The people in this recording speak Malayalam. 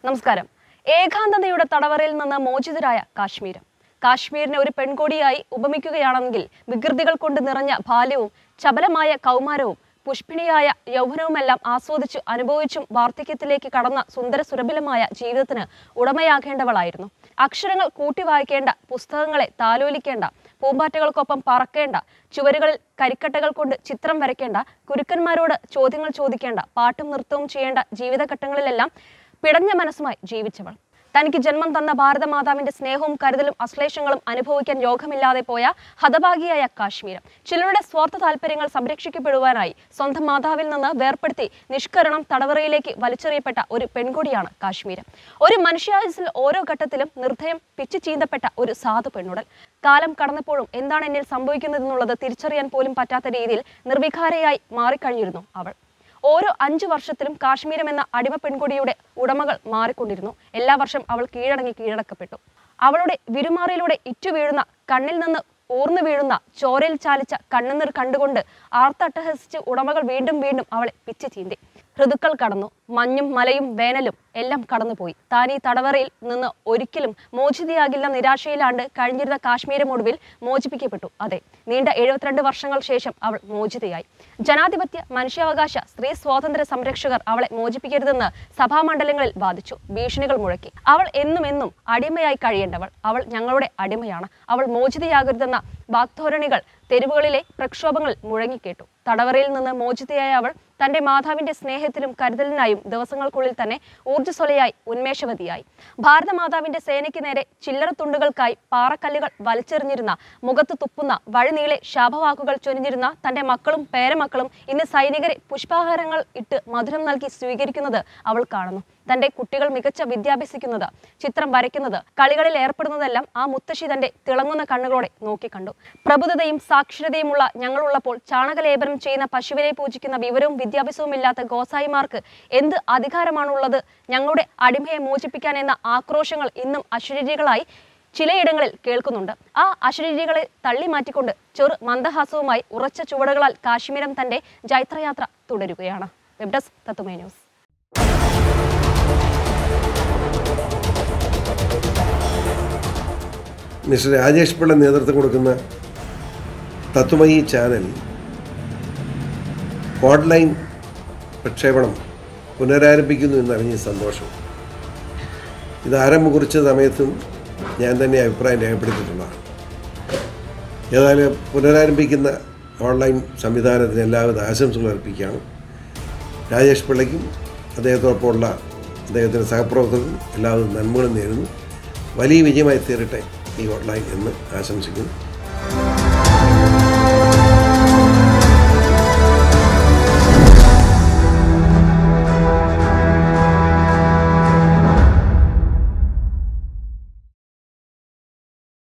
നമസ്കാരം ഏകാന്തതയുടെ തടവറയിൽ നിന്ന് മോചിതരായ കാശ്മീരം കാശ്മീരിനെ ഒരു പെൺകൊടിയായി ഉപമിക്കുകയാണെങ്കിൽ വികൃതികൾ കൊണ്ട് നിറഞ്ഞ ബാല്യവും ചപലമായ കൗമാരവും പുഷ്പിണിയായ യൗവനവുമെല്ലാം ആസ്വദിച്ചു അനുഭവിച്ചും വാർദ്ധക്യത്തിലേക്ക് കടന്ന സുന്ദര സുരഭിലമായ ജീവിതത്തിന് ഉടമയാകേണ്ടവളായിരുന്നു അക്ഷരങ്ങൾ കൂട്ടി വായിക്കേണ്ട പുസ്തകങ്ങളെ താലോലിക്കേണ്ട പൂമ്പാറ്റകൾക്കൊപ്പം പറക്കേണ്ട ചുവരുകളിൽ കരിക്കട്ടകൾ കൊണ്ട് ചിത്രം വരയ്ക്കേണ്ട കുരുക്കന്മാരോട് ചോദ്യങ്ങൾ ചോദിക്കേണ്ട പാട്ടും നൃത്തവും ചെയ്യേണ്ട ജീവിതഘട്ടങ്ങളിലെല്ലാം പിടഞ്ഞ മനസ്സുമായി ജീവിച്ചവൾ തനിക്ക് ജന്മം തന്ന ഭാരതമാതാവിന്റെ സ്നേഹവും കരുതലും അശ്ലേഷങ്ങളും അനുഭവിക്കാൻ യോഗമില്ലാതെ പോയ ഹതഭാഗിയായ കാശ്മീരം ചിലരുടെ സ്വാർത്ഥ താല്പര്യങ്ങൾ സംരക്ഷിക്കപ്പെടുവാനായി സ്വന്തം മാതാവിൽ നിന്ന് വേർപ്പെടുത്തി നിഷ്കരണം തടവറയിലേക്ക് വലിച്ചെറിയപ്പെട്ട ഒരു പെൺകൊടിയാണ് കാശ്മീരം ഒരു മനുഷ്യായുസിൽ ഓരോ ഘട്ടത്തിലും നിർദ്ധയം പിച്ചു ചീന്തപ്പെട്ട ഒരു സാധു പെണ്ണുടൽ കാലം കടന്നപ്പോഴും എന്താണ് എന്നിൽ സംഭവിക്കുന്നതെന്നുള്ളത് തിരിച്ചറിയാൻ പോലും പറ്റാത്ത രീതിയിൽ നിർവികാരയായി മാറിക്കഴിഞ്ഞിരുന്നു അവൾ ഓരോ അഞ്ചു വർഷത്തിലും കാശ്മീരം എന്ന അടിമ പെൺകൊടിയുടെ ഉടമകൾ മാറിക്കൊണ്ടിരുന്നു എല്ലാ വർഷം അവൾ കീഴടങ്ങി കീഴടക്കപ്പെട്ടു അവളുടെ വിരുമാറിയിലൂടെ ഇറ്റു വീഴുന്ന കണ്ണിൽ നിന്ന് ഊർന്നു വീഴുന്ന ചോരയിൽ ചാലിച്ച കണ്ണുനീർ കണ്ടുകൊണ്ട് ആർത്തട്ടഹസിച്ച് ഉടമകൾ വീണ്ടും വീണ്ടും അവളെ പിച്ചു ചീന്തി ഋതുക്കൾ കടന്നു മഞ്ഞും മലയും വേനലും എല്ലാം കടന്നുപോയി താൻ ഈ തടവറയിൽ നിന്ന് ഒരിക്കലും മോചിതയാകില്ല നിരാശയിലാണ്ട് കഴിഞ്ഞിരുന്ന കാശ്മീരം ഒടുവിൽ മോചിപ്പിക്കപ്പെട്ടു അതെ നീണ്ട എഴുപത്തിരണ്ട് വർഷങ്ങൾ ശേഷം അവൾ മോചിതയായി ജനാധിപത്യ മനുഷ്യാവകാശ സ്ത്രീ സ്വാതന്ത്ര്യ സംരക്ഷകർ അവളെ മോചിപ്പിക്കരുതെന്ന് സഭാമണ്ഡലങ്ങളിൽ വാദിച്ചു ഭീഷണികൾ മുഴക്കി അവൾ എന്നും എന്നും അടിമയായി കഴിയേണ്ടവൾ അവൾ ഞങ്ങളുടെ അടിമയാണ് അവൾ മോചിതയാകരുതെന്ന വാഗ്ധോരണികൾ തെരുവുകളിലെ പ്രക്ഷോഭങ്ങൾ മുഴങ്ങിക്കേട്ടു തടവറയിൽ നിന്ന് മോചിതയായ അവൾ തന്റെ മാതാവിന്റെ സ്നേഹത്തിലും കരുതലിനായും ദിവസങ്ങൾക്കുള്ളിൽ തന്നെ ഊർജ്ജസ്വലയായി ഉന്മേഷവതിയായി ഭാരതമാതാവിന്റെ സേനയ്ക്ക് നേരെ ചില്ലറ തുണ്ടുകൾക്കായി പാറക്കല്ലുകൾ വലിച്ചെറിഞ്ഞിരുന്ന മുഖത്ത് തുപ്പുന്ന വഴിനീളെ ശാപവാക്കുകൾ ചൊരിഞ്ഞിരുന്ന തന്റെ മക്കളും പേരമക്കളും ഇന്ന് സൈനികരെ പുഷ്പാഹാരങ്ങൾ ഇട്ട് മധുരം നൽകി സ്വീകരിക്കുന്നത് അവൾ കാണുന്നു തന്റെ കുട്ടികൾ മികച്ച വിദ്യാഭ്യസിക്കുന്നത് ചിത്രം വരയ്ക്കുന്നത് കളികളിൽ ഏർപ്പെടുന്നതെല്ലാം ആ മുത്തശ്ശി തന്റെ തിളങ്ങുന്ന കണ്ണുകളോടെ നോക്കിക്കണ്ടു പ്രബുദ്ധതയും സാക്ഷരതയുമുള്ള ഞങ്ങളുള്ളപ്പോൾ ചാണകലേപനം ചെയ്യുന്ന പശുവിനെ പൂജിക്കുന്ന വിവരവും വിദ്യാഭ്യാസവും ഇല്ലാത്ത ഗോസായിമാർക്ക് എന്ത് അധികാരമാണുള്ളത് ഞങ്ങളുടെ അടിമയെ മോചിപ്പിക്കാൻ എന്ന ആക്രോശങ്ങൾ ഇന്നും അശരീരികളായി ചിലയിടങ്ങളിൽ കേൾക്കുന്നുണ്ട് ആ അശരീരികളെ തള്ളി മാറ്റിക്കൊണ്ട് ചെറു മന്ദഹാസവുമായി ഉറച്ച ചുവടുകളാൽ കാശ്മീരം തന്റെ ജൈത്രയാത്ര തുടരുകയാണ് വെബ് ഡെസ്ക് തത്തുമേ ന്യൂസ് മിസ്റ്റർ രാജേഷ് പിള്ള നേതൃത്വം കൊടുക്കുന്ന തത്വമയി ചാനൽ ഓൺലൈൻ പ്രക്ഷേപണം പുനരാരംഭിക്കുന്നു എന്നറിഞ്ഞ സന്തോഷം ഇത് ആരംഭം കുറിച്ച സമയത്തും ഞാൻ തന്നെ അഭിപ്രായം രേഖപ്പെടുത്തിയിട്ടുള്ളതാണ് ഏതായാലും പുനരാരംഭിക്കുന്ന ഓൺലൈൻ സംവിധാനത്തിന് എല്ലാവിധ ആശംസകൾ അർപ്പിക്കുകയാണ് രാജേഷ് പിള്ളയ്ക്കും അദ്ദേഹത്തോടൊപ്പമുള്ള അദ്ദേഹത്തിൻ്റെ സഹപ്രവർത്തകർക്കും എല്ലാവിധ നന്മകളും നേരുന്നു വലിയ വിജയമായി തീരട്ടെ ഈ ഓൺലൈൻ എന്ന് ആശംസിക്കുന്നു